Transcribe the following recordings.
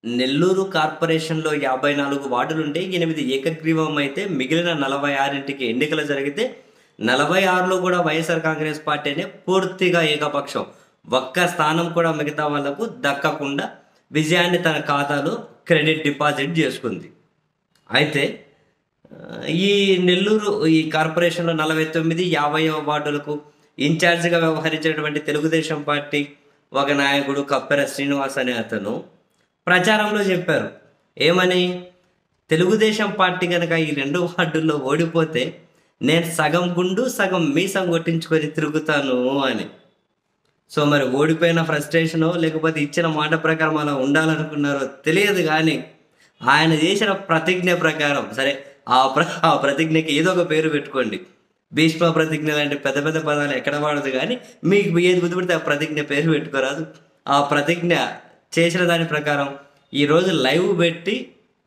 నెల్లూరు కార్పొరేషన్లో యాభై నాలుగు వార్డులుంటే ఎనిమిది ఏకగ్రీవం అయితే మిగిలిన నలభై ఆరింటికి ఎన్నికలు జరిగితే నలభై ఆరులో కూడా వైఎస్ఆర్ కాంగ్రెస్ పార్టీనే పూర్తిగా ఏకపక్షం ఒక్క స్థానం కూడా మిగతా వాళ్లకు దక్కకుండా విజయాన్ని తన ఖాతాలో క్రెడిట్ డిపాజిట్ చేసుకుంది అయితే ఆ, ఈ నెల్లూరు ఈ కార్పొరేషన్లో నలభై తొమ్మిది యాభై వార్డులకు ఇన్ఛార్జిగా వ్యవహరించినటువంటి తెలుగుదేశం పార్టీ ఒక నాయకుడు కప్పెర శ్రీనివాస్ అనే అతను ప్రచారంలో చెప్పారు ఏమని తెలుగుదేశం పార్టీ కనుక ఈ రెండు వార్డుల్లో ఓడిపోతే నేను సగం గుండు సగం మీసం కొట్టించుకొని తిరుగుతాను అని సో మరి ఓడిపోయిన ఫ్రస్ట్రేషనో లేకపోతే ఇచ్చిన మాట ప్రకారం అలా ఉండాలనుకున్నారో తెలియదు కానీ ఆయన చేసిన ప్రతిజ్ఞ ప్రకారం సరే ఆ ప్ర ఆ ప్రతిజ్ఞకి ఏదో ఒక పేరు పెట్టుకోండి భీష్మ ప్రతిజ్ఞ లాంటి పెద్ద పెద్ద పదాలు ఎక్కడ వాడదు కానీ మీకు ఏది బుద్ధిపడితే ఆ ప్రతిజ్ఞ పేరు పెట్టుకోరాదు ఆ ప్రతిజ్ఞ చేసిన దాని ప్రకారం ఈరోజు లైవ్ పెట్టి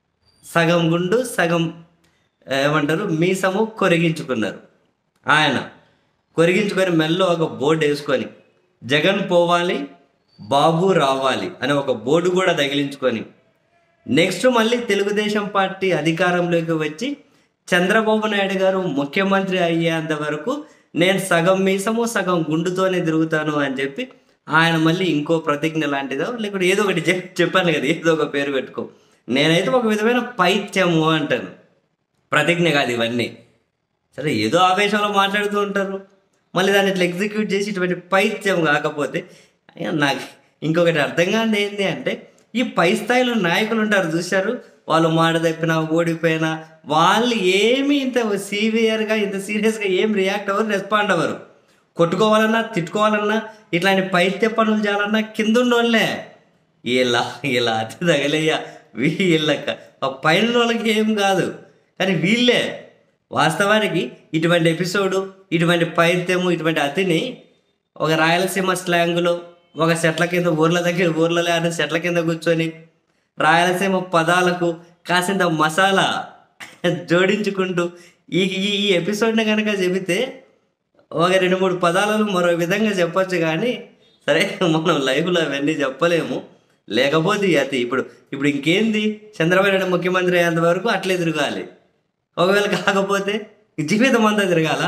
సగం గుండు సగం ఏమంటారు మీసము కొరిగించుకున్నారు ఆయన కొరిగించుకొని మెల్లో ఒక బోర్డు వేసుకొని జగన్ పోవాలి బాబు రావాలి అని ఒక బోర్డు కూడా తగిలించుకొని నెక్స్ట్ మళ్ళీ తెలుగుదేశం పార్టీ అధికారంలోకి వచ్చి చంద్రబాబు నాయుడు గారు ముఖ్యమంత్రి అయ్యేంత వరకు నేను సగం మీసము సగం గుండుతోనే తిరుగుతాను అని చెప్పి ఆయన మళ్ళీ ఇంకో ప్రతిజ్ఞ లాంటిదో లేకుంటే ఏదో ఒకటి చెప్ చెప్పాను కదా ఏదో ఒక పేరు పెట్టుకో నేనైతే ఒక విధమైన పైత్యము అంటాను ప్రతిజ్ఞ కాదు ఇవన్నీ సరే ఏదో ఆవేశంలో మాట్లాడుతూ ఉంటారు మళ్ళీ దాన్ని ఇట్లా ఎగ్జిక్యూట్ చేసి ఇటువంటి పైత్యం కాకపోతే అయ్యా నాకు ఇంకొకటి అర్థం కాని ఏంటి అంటే ఈ పై స్థాయిలో నాయకులు ఉంటారు చూశారు వాళ్ళు మాట తప్పినా ఓడిపోయినా వాళ్ళు ఏమి ఇంత సీవియర్గా ఇంత సీరియస్గా ఏం రియాక్ట్ అవ్వరు రెస్పాండ్ అవ్వరు కొట్టుకోవాలన్నా తిట్టుకోవాలన్నా ఇట్లాంటి పైత్య పనులు చేయాలన్నా కింద ఉన్నోళ్ళే ఇలా ఇలా అతి తగలయ్యా వీళ్ళక ఆ పైన వాళ్ళకి ఏం కాదు కానీ వీళ్ళే వాస్తవానికి ఇటువంటి ఎపిసోడు ఇటువంటి పైత్యము ఇటువంటి అతిని ఒక రాయలసీమ స్లాంగులో ఒక చెట్ల కింద ఊర్ల దగ్గర ఊర్లలో ఆడే చెట్ల కింద కూర్చొని రాయలసీమ పదాలకు కాసింత మసాలా జోడించుకుంటూ ఈ ఈ ఈ ఎపిసోడ్ని కనుక చెబితే ఒక రెండు మూడు పదాలను మరో విధంగా చెప్పొచ్చు కానీ సరే మనం లైవ్లో అవన్నీ చెప్పలేము లేకపోతే ఈ అతి ఇప్పుడు ఇప్పుడు ఇంకేంది చంద్రబాబు నాయుడు ముఖ్యమంత్రి అయ్యేంత వరకు అట్లే తిరగాలి ఒకవేళ కాకపోతే జీవితం అంతా తిరగాల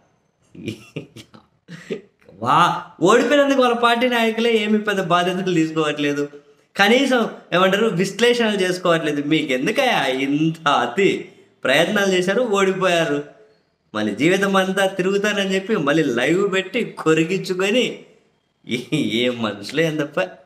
వా ఓడిపోయినందుకు వాళ్ళ పార్టీ నాయకులే ఏమి పెద్ద బాధ్యతలు తీసుకోవట్లేదు కనీసం ఏమంటారు విశ్లేషణలు చేసుకోవట్లేదు మీకు ఎందుకయ్యా ఇంత అతి ప్రయత్నాలు చేశారు ఓడిపోయారు మళ్ళీ జీవితం అంతా తిరుగుతానని చెప్పి మళ్ళీ లైవ్ పెట్టి కొరిగించుకొని ఏ- ఏం మనుషులే ఎంతప్ప